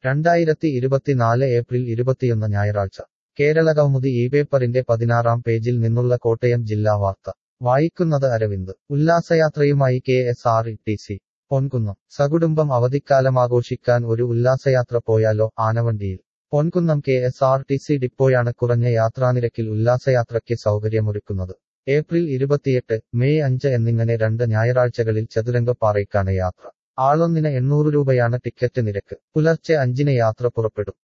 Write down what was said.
രണ്ടായിരത്തി ഇരുപത്തിനാല് ഏപ്രിൽ ഇരുപത്തിയൊന്ന് ഞായറാഴ്ച കേരള കൗമുദി ഈ പേപ്പറിന്റെ പതിനാറാം പേജിൽ നിന്നുള്ള കോട്ടയം ജില്ലാ വാർത്ത വായിക്കുന്നത് അരവിന്ദ് ഉല്ലാസയാത്രയുമായി K S R E T C Ponkunnam സകുടുംബം അവധിക്കാലമാഘോഷിക്കാൻ ഒരു ഉല്ലാസയാത്ര പോയാലോ ആനവണ്ടിയിൽ Ponkunnam K S R T C ഡിപ്പോയാണ് കുറഞ്ഞ യാത്രാനിരക്കിൽ ഉല്ലാസയാത്രയ്ക്ക് സൗകര്യമൊരുക്കുന്നത് ഏപ്രിൽ ഇരുപത്തിയെട്ട് മെയ് അഞ്ച് എന്നിങ്ങനെ രണ്ട് ഞായറാഴ്ചകളിൽ ചതുരംഗപ്പാറയ്ക്കാണ് യാത്ര ആളൊന്നിന് എണ്ണൂറ് രൂപയാണ് ടിക്കറ്റ് നിരക്ക് പുലർച്ചെ അഞ്ചിന് യാത്ര പുറപ്പെടും